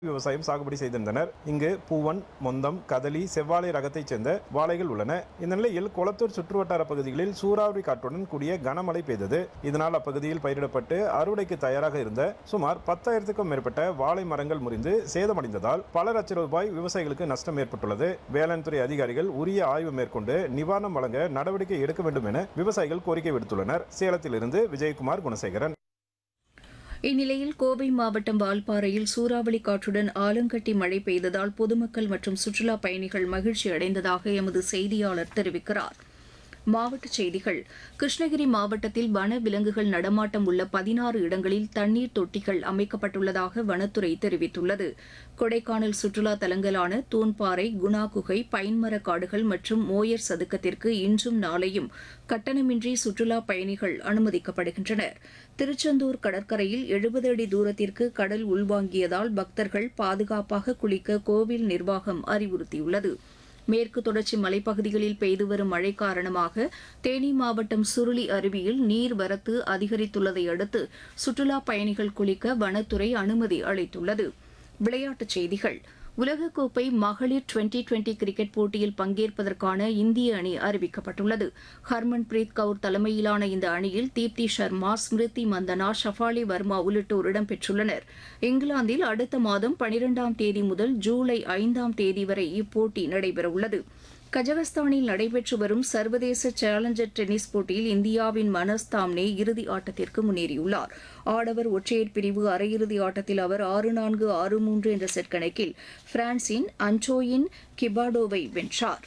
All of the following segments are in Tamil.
விவசாயம் சாகுபடி செய்திருந்தனர் இங்கு பூவன் மொந்தம் கதலி செவ்வாழை ரகத்தைச் சேர்ந்த வாழைகள் உள்ளன இந்த நிலையில் கொளத்தூர் சுற்றுவட்டார பகுதிகளில் சூறாவளி காற்றுடன் கூடிய கனமழை பெய்தது இதனால் அப்பகுதியில் பயிரிடப்பட்டு அறுவடைக்கு தயாராக இருந்த சுமார் பத்தாயிரத்துக்கும் மேற்பட்ட வாழை மரங்கள் முறிந்து சேதமடைந்ததால் பல லட்சம் ரூபாய் விவசாயிகளுக்கு நஷ்டம் ஏற்பட்டுள்ளது வேளாண் துறை அதிகாரிகள் உரிய ஆய்வு மேற்கொண்டு நிவாரணம் வழங்க நடவடிக்கை எடுக்க வேண்டும் என விவசாயிகள் கோரிக்கை விடுத்துள்ளனர் சேலத்திலிருந்து விஜயகுமார் குணசேகரன் இந்நிலையில் கோவை மாவட்டம் வால்பாறையில் சூறாவளி காற்றுடன் ஆலங்கட்டி மழை பெய்ததால் பொதுமக்கள் மற்றும் சுற்றுலா பயணிகள் மகிழ்ச்சி அடைந்ததாக எமது செய்தியாளர் தெரிவிக்கிறார் மாவட்டச் செய்திகள் கிருஷ்ணகிரி மாவட்டத்தில் வன விலங்குகள் நடமாட்டம் உள்ள பதினாறு இடங்களில் தண்ணீர் தொட்டிகள் அமைக்கப்பட்டுள்ளதாக வனத்துறை தெரிவித்துள்ளது கொடைக்கானல் சுற்றுலா தலங்களான தூண்பாறை குணா குகை பைன்மர காடுகள் மற்றும் மோயர் சதுக்கத்திற்கு இன்றும் நாளையும் கட்டணமின்றி சுற்றுலா பயணிகள் அனுமதிக்கப்படுகின்றனர் திருச்செந்தூர் கடற்கரையில் எழுபது அடி தூரத்திற்கு கடல் உள்வாங்கியதால் பக்தர்கள் பாதுகாப்பாக குளிக்க கோவில் நிர்வாகம் அறிவுறுத்தியுள்ளது மேற்கு தொடர்ச்சி மலைப்பகுதிகளில் பெய்து வரும் மழை காரணமாக தேனி மாவட்டம் சுருளி அருவியில் நீர்வரத்து அதிகரித்துள்ளதை அடுத்து சுற்றுலா பயணிகள் குளிக்க வனத்துறை அனுமதி அளித்துள்ளது விளையாட்டுச் செய்திகள் உலகக்கோப்பை மகளிர் டுவெண்டி டுவெண்டி கிரிக்கெட் போட்டியில் பங்கேற்பதற்கான இந்திய அணி அறிவிக்கப்பட்டுள்ளது ஹர்மன்பிரீத் கவுர் தலைமையிலான இந்த அணியில் தீப்தி சர்மா ஸ்மிருதி மந்தனா ஷஃபாலி வர்மா உள்ளிட்டோர் இடம்பெற்றுள்ளனர் இங்கிலாந்தில் அடுத்த மாதம் பனிரெண்டாம் தேதி முதல் ஜூலை ஐந்தாம் தேதி வரை இப்போட்டி நடைபெறவுள்ளது கஜகஸ்தானில் நடைபெற்று வரும் சர்வதேச சேலஞ்சர் டென்னிஸ் போட்டியில் இந்தியாவின் மனஸ் தாம்னே இறுதி ஆட்டத்திற்கு முன்னேறியுள்ளார் ஆடவர் ஒற்றையர் பிரிவு அரையிறுதி ஆட்டத்தில் அவர் ஆறு நான்கு ஆறு மூன்று என்ற செட் கணக்கில் பிரான்சின் அன்டோயின் கிபாடோவை வென்றார்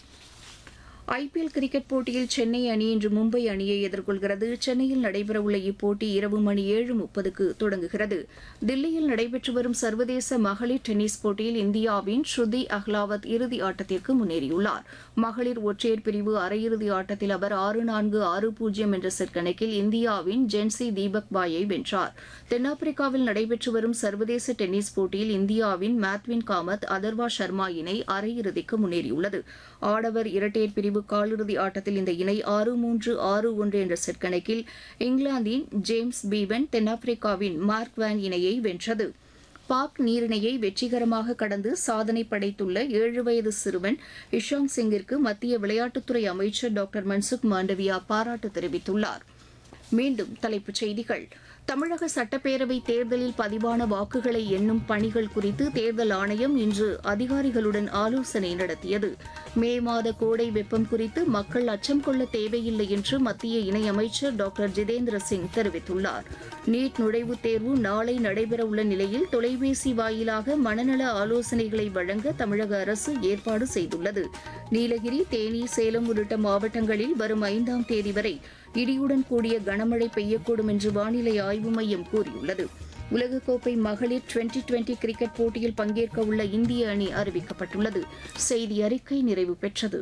ஐபிஎல் கிரிக்கெட் போட்டியில் சென்னை அணி இன்று மும்பை அணியை எதிர்கொள்கிறது சென்னையில் நடைபெறவுள்ள இப்போட்டி இரவு மணி ஏழு முப்பதுக்கு தொடங்குகிறது தில்லியில் நடைபெற்று வரும் சர்வதேச மகளிர் டென்னிஸ் போட்டியில் இந்தியாவின் ஸ்ருதி அஹ்லாவத் இறுதி ஆட்டத்திற்கு முன்னேறியுள்ளார் மகளிர் ஒற்றையர் பிரிவு அரையிறுதி ஆட்டத்தில் அவர் ஆறு நான்கு ஆறு பூஜ்ஜியம் என்ற செட் கணக்கில் இந்தியாவின் ஜென்சி தீபக் பாயை வென்றார் தென்னாப்பிரிக்காவில் நடைபெற்று வரும் சர்வதேச டென்னிஸ் போட்டியில் இந்தியாவின் மேத்வின் காமத் அதர்வா சர்மா இணை அரையிறுதிக்கு முன்னேறியுள்ளது ஆடவர் இரட்டையர் பிரிவு காலிறுதி ஆட்டத்தில் இந்த இணை ஆறு மூன்று ஆறு ஒன்று என்ற செட் கணக்கில் இங்கிலாந்தின் ஜேம்ஸ் பீவன் தென்னாப்பிரிக்காவின் மார்க் வேன் இணையை வென்றது பாக் நீரிணையை வெற்றிகரமாக கடந்து சாதனை படைத்துள்ள ஏழு வயது சிறுவன் இஷாங் சிங்கிற்கு மத்திய விளையாட்டுத்துறை அமைச்சர் டாக்டர் மன்சுக் மாண்டவியா பாராட்டு தெரிவித்துள்ளார் மீண்டும் தலைப்புச் செய்திகள் தமிழக சட்டப்பேரவை தேர்தலில் பதிவான வாக்குகளை எண்ணும் பணிகள் குறித்து தேர்தல் ஆணையம் இன்று அதிகாரிகளுடன் ஆலோசனை நடத்தியது மே மாத கோடை வெப்பம் குறித்து மக்கள் அச்சம் கொள்ள தேவையில்லை என்று மத்திய இணையமைச்சர் டாக்டர் ஜிதேந்திர சிங் தெரிவித்துள்ளார் நீட் நுழைவுத் தேர்வு நாளை நடைபெறவுள்ள நிலையில் தொலைபேசி வாயிலாக மனநல ஆலோசனைகளை வழங்க தமிழக அரசு ஏற்பாடு செய்துள்ளது நீலகிரி தேனி சேலம் உள்ளிட்ட மாவட்டங்களில் வரும் ஐந்தாம் தேதி வரை இடியுடன் கூடிய கனமழை பெய்யக்கூடும் என்று வானிலை ஆய்வு மையம் கூறியுள்ளது உலகக்கோப்பை மகளிர் டுவெண்டி டுவெண்டி கிரிக்கெட் போட்டியில் பங்கேற்க உள்ள இந்திய அணி அறிவிக்கப்பட்டுள்ளது செய்தி அறிக்கை நிறைவு பெற்றது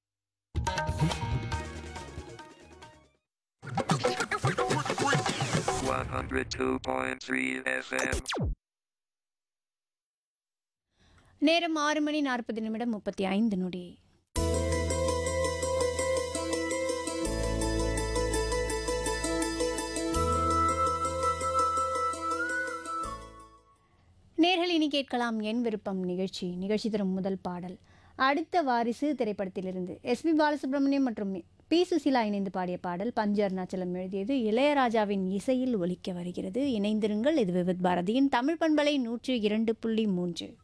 One hundred two point three FM. நேரம் ஆறு மணி நாற்பது நிமிடம் முப்பத்தி ஐந்து நொடி நேர்கள் இனி கேட்கலாம் என் விருப்பம் நிகழ்ச்சி நிகழ்ச்சி தரும் முதல் பாடல் அடுத்த வாரிசு திரைப்படத்திலிருந்து எஸ்பி பாலசுப்ரமணியம் மற்றும் பி சுசிலா இணைந்து பாடிய பாடல் பஞ்ச அருணாச்சலம் எழுதியது இளையராஜாவின் இசையில் ஒலிக்க வருகிறது இணைந்திருங்கள் இது விவித் பாரதியின் தமிழ் பண்பலை நூற்று இரண்டு புள்ளி மூன்று